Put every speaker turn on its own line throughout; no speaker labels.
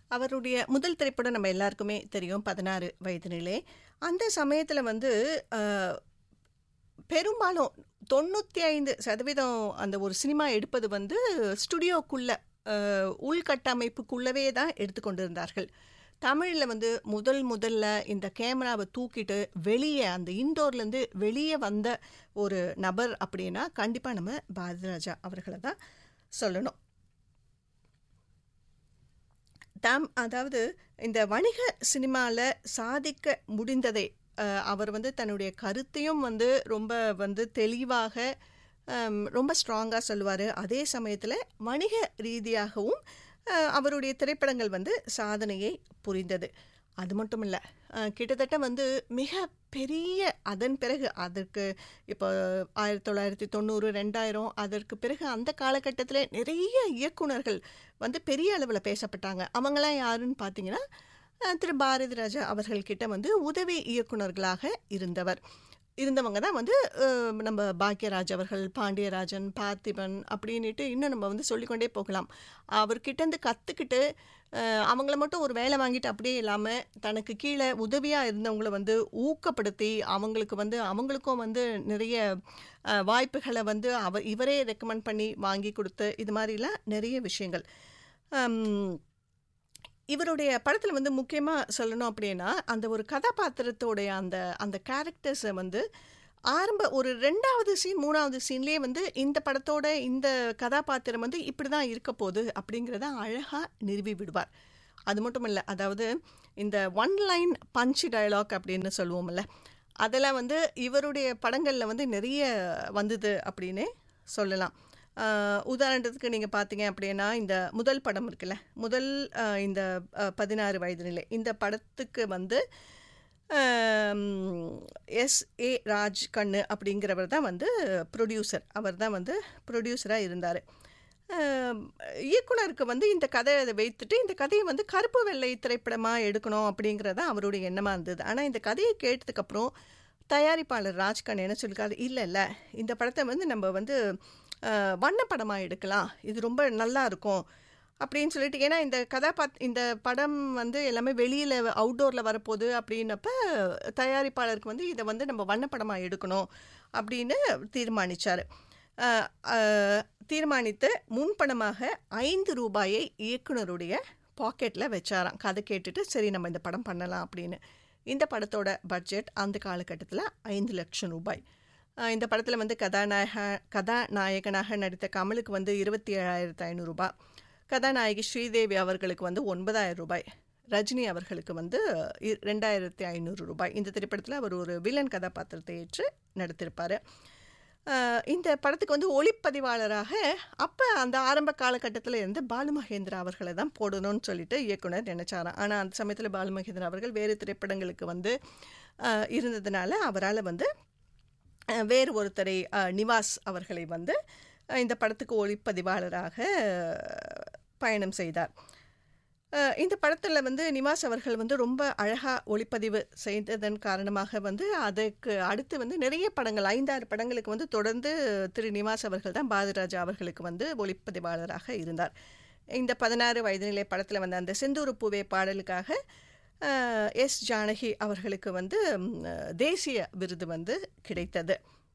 அவருடைய முதல் திரைப்படம் நம்ம எல்லாருக்குமே தெரியும் பதினாறு வயதினிலே அந்த சமயத்தில் வந்து அஹ், பெரும்பாலும் தொண்ணூற்றி ஐந்து சதவீதம் அந்த ஒரு சினிமா எடுப்பது வந்து ஸ்டுடியோக்குள்ள அஹ், உள்கட்டமைப்புக்குள்ளவே தான் எடுத்துக்கொண்டிருந்தார்கள் தமிழில் வந்து முதல் முதல்ல இந்த கேமராவை தூக்கிட்டு வெளியே அந்த இன்டோர்லேருந்து வெளியே வந்த ஒரு நபர் அப்படின்னா கண்டிப்பாக நம்ம பாரதிராஜா அவர்களை தான் சொல்லணும் தாம் அதாவது இந்த வணிக சினிமாவில் சாதிக்க முடிந்ததை அஹ், அவர் வந்து தன்னுடைய கருத்தையும் வந்து ரொம்ப வந்து தெளிவாக ஹம், ரொம்ப ஸ்ட்ராங்காக சொல்லுவார் அதே சமயத்தில் வணிக ரீதியாகவும் அஹ், அவருடைய திரைப்படங்கள் வந்து சாதனையை புரிந்தது அது மட்டும் இல்லை கிட்டத்தட்ட வந்து மிக பெரிய அதன் பிறகு அதற்கு இப்போ ஆயிரத்தி தொள்ளாயிரத்தி தொண்ணூறு ரெண்டாயிரம் அதற்கு பிறகு அந்த காலகட்டத்தில் நிறைய இயக்குனர்கள் வந்து பெரிய அளவில் பேசப்பட்டாங்க அவங்களாம் யாருன்னு பார்த்தீங்கன்னா அஹ், திரு பாரதி ராஜா அவர்கள்கிட்ட வந்து உதவி இயக்குனர்களாக இருந்தவர் இருந்தவங்க தான் வந்து அஹ், நம்ம பாக்யராஜ் அவர்கள் பாண்டியராஜன் பார்த்திபன் அப்படின்ட்டு இன்னும் நம்ம வந்து சொல்லிக்கொண்டே போகலாம் அவர்கிட்டேருந்து கற்றுக்கிட்டு அவங்கள மட்டும் ஒரு வேலை வாங்கிட்டு அப்படியே இல்லாமல் தனக்கு கீழே உதவியாக இருந்தவங்கள வந்து ஊக்கப்படுத்தி அவங்களுக்கு வந்து அவங்களுக்கும் வந்து நிறைய அஹ், வாய்ப்புகளை வந்து அவ இவரே ரெக்கமெண்ட் பண்ணி வாங்கி கொடுத்து இது மாதிரிலாம் நிறைய விஷயங்கள் அம், இவருடைய படத்தில் வந்து முக்கியமாக சொல்லணும் அப்படின்னா அந்த ஒரு கதாபாத்திரத்தோடைய அந்த அந்த கேரக்டர்ஸை வந்து ஆரம்ப ஒரு ரெண்டாவது சீன் மூணாவது சீன்லேயே வந்து இந்த படத்தோட இந்த கதாபாத்திரம் வந்து இப்படி தான் இருக்க போகுது அப்படிங்கிறத அழகாக நிறுவி விடுவார் அது மட்டும் இல்லை அதாவது இந்த ஒன் லைன் பஞ்சு டயலாக் அப்படின்னு சொல்லுவோம்ல அதெல்லாம் வந்து இவருடைய படங்களில் வந்து நிறைய வந்தது அப்படின்னே சொல்லலாம் ஆஹ் உதாரணத்துக்கு நீங்கள் பார்த்தீங்க அப்படின்னா இந்த முதல் படம் இருக்குல்ல முதல் ஆஹ் இந்த ஆஹ் பதினாறு வயது நிலை இந்த படத்துக்கு வந்து எஸ் ஏ ராஜ் கண்ணு அப்படிங்கிறவர் தான் வந்து ப்ரொடியூசர் அவர் தான் வந்து ப்ரொடியூசராக இருந்தார் இயக்குனருக்கு வந்து இந்த கதையை வைத்துட்டு இந்த கதையை வந்து கருப்பு வெள்ளை திரைப்படமாக எடுக்கணும் அப்படிங்கிறது தான் அவருடைய எண்ணமாக இருந்தது ஆனால் இந்த கதையை கேட்டதுக்கப்புறம் தயாரிப்பாளர் ராஜ்கண்ண் என்ன சொல்லியிருக்காரு இல்லை இல்லை இந்த படத்தை வந்து நம்ம வந்து அஹ், வண்ணப்படமாக எடுக்கலாம் இது ரொம்ப நல்லா இருக்கும் அப்படின்னு சொல்லிட்டு ஏன்னா இந்த கதாபாத் இந்த படம் வந்து எல்லாமே வெளியில் அவுட்டோரில் வரப்போகுது அப்படின்னப்ப தயாரிப்பாளருக்கு வந்து இதை வந்து நம்ம வண்ணப்படமாக எடுக்கணும் அப்படின்னு தீர்மானித்தார் தீர்மானித்து முன்பணமாக ஐந்து ரூபாயை இயக்குனருடைய பாக்கெட்டில் வச்சாராம் கதை கேட்டுட்டு சரி நம்ம இந்த படம் பண்ணலாம் அப்படின்னு இந்த படத்தோட பட்ஜெட் அந்த காலகட்டத்தில் ஐந்து லட்சம் ரூபாய் அஹ் இந்த படத்தில் வந்து கதாநாயக கதாநாயகனாக நடித்த கமலுக்கு வந்து இருபத்தி ஏழாயிரத்து ஐநூறுரூபா கதாநாயகி ஸ்ரீதேவி அவர்களுக்கு வந்து ஒன்பதாயிரம் ரூபாய் ரஜினி அவர்களுக்கு வந்து இ- ரெண்டாயிரத்தி ஐநூறு ரூபாய் இந்த திரைப்படத்தில் அவர் ஒரு வில்லன் கதாபாத்திரத்தை ஏற்று நடித்திருப்பார் அஹ் இந்த படத்துக்கு வந்து ஒளிப்பதிவாளராக அப்போ அந்த ஆரம்ப காலகட்டத்தில் இருந்து பாலு மகேந்திரா அவர்களை தான் போடணும்னு சொல்லிட்டு இயக்குனர் நினைச்சாராம் ஆனால் அந்த சமயத்தில் பாலு மகேந்திரா அவர்கள் வேறு திரைப்படங்களுக்கு வந்து அஹ், இருந்ததுனால அவரால் வந்து அஹ், வேறு ஒருத்தரை அஹ், நிவாஸ் அவர்களை வந்து அஹ், இந்த படத்துக்கு ஒளிப்பதிவாளராக அஹ், பயணம் செய்தார் அஹ், இந்த படத்தில் வந்து நிவாஸ் அவர்கள் வந்து ரொம்ப அழகாக ஒளிப்பதிவு செய்ததன் காரணமாக வந்து அதுக்கு அடுத்து வந்து நிறைய படங்கள் ஐந்தாறு படங்களுக்கு வந்து தொடர்ந்து திரு நிவாஸ் அவர்கள் தான் பாரதிராஜா அவர்களுக்கு வந்து ஒளிப்பதிவாளராக இருந்தார் இந்த பதினாறு வயது நிலை படத்தில் வந்த அந்த செந்தூரு பூவே பாடலுக்காக அஹ், எஸ் ஜானகி அவர்களுக்கு வந்து ம், தேசிய விருது வந்து கிடைத்தது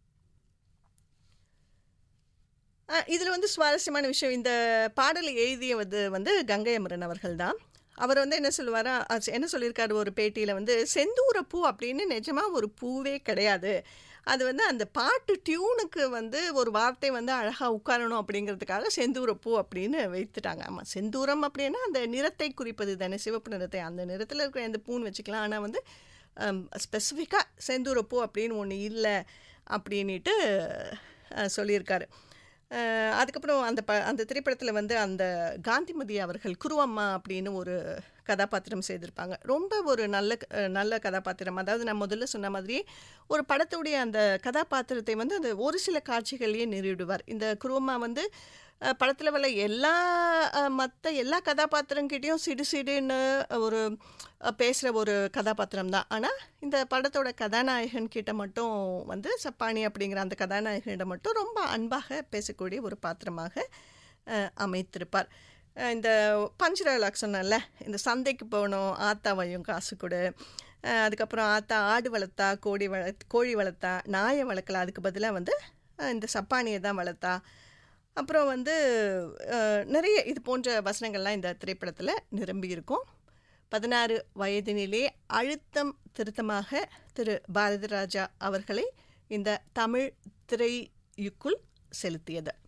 இதில் வந்து சுவாரஸ்யமான விஷயம் இந்த பாடலை எழுதியது வந்து கங்கை அமரன் அவர்கள் தான் அவர் வந்து என்ன சொல்லுவாரா அஹ் என்ன சொல்லியிருக்காரு ஒரு பேட்டியில் வந்து செந்தூர பூ அப்படின்னு நிஜமாக ஒரு பூவே கிடையாது அது வந்து அந்த பாட்டு டியூனுக்கு வந்து ஒரு வார்த்தை வந்து அழகாக உட்காரணும் அப்படிங்கிறதுக்காக செந்தூர பூ அப்படின்னு வைத்துட்டாங்க ஆமாம் செந்தூரம் அப்படின்னா அந்த நிறத்தை குறிப்பது தானே சிவப்பு நிறத்தை அந்த நிறத்தில் இருக்கிற எந்த பூன்னு வச்சுக்கலாம் ஆனால் வந்து ஸ்பெசிஃபிக்காக செந்தூர பூ அப்படின்னு ஒன்று இல்லை அப்படின்ட்டு அஹ், சொல்லியிருக்காரு அஹ் அதுக்கப்புறம் அந்த ப அந்த திரைப்படத்தில் வந்து அந்த காந்திமதி அவர்கள் குருவம்மா அப்படின்னு ஒரு கதாபாத்திரம் செய்திருப்பாங்க ரொம்ப ஒரு நல்ல க- அஹ் நல்ல கதாபாத்திரம் அதாவது நான் முதல்ல சொன்ன மாதிரியே ஒரு படத்துடைய அந்த கதாபாத்திரத்தை வந்து அந்த ஒரு சில காட்சிகள்லேயே நிறுவிடுவார் இந்த குருவம்மா வந்து படத்தில் வர எல்லா மற்ற எல்லா கதாபாத்திரங்கிட்டையும் சிடு சிடுன்னு ஒரு பேசுகிற ஒரு கதாபாத்திரம் தான் ஆனால் இந்த படத்தோட கதாநாயகன் கிட்ட மட்டும் வந்து சப்பானி அப்படிங்கிற அந்த கதாநாயகனிடம் மட்டும் ரொம்ப அன்பாக பேசக்கூடிய ஒரு பாத்திரமாக அஹ், அமைத்திருப்பார் அஹ் இந்த பஞ்ச் டயலாக் சொன்னேன்ல இந்த சந்தைக்கு போகணும் ஆத்தாவையும் காசு கொடு அஹ் அதுக்கப்புறம் ஆத்தா ஆடு வளர்த்தா கோழி வள கோழி வளர்த்தா நாயை வளர்க்கல அதுக்கு பதிலாக வந்து அஹ் இந்த சப்பானியை தான் வளர்த்தா அப்புறம் வந்து அஹ், நிறைய இது போன்ற வசனங்கள்லாம் இந்த திரைப்படத்தில் நிரம்பி இருக்கும் பதினாறு வயதினிலே அழுத்தம் திருத்தமாக திரு பாரதிராஜா அவர்களை இந்த தமிழ் திரையுக்குள் செலுத்தியது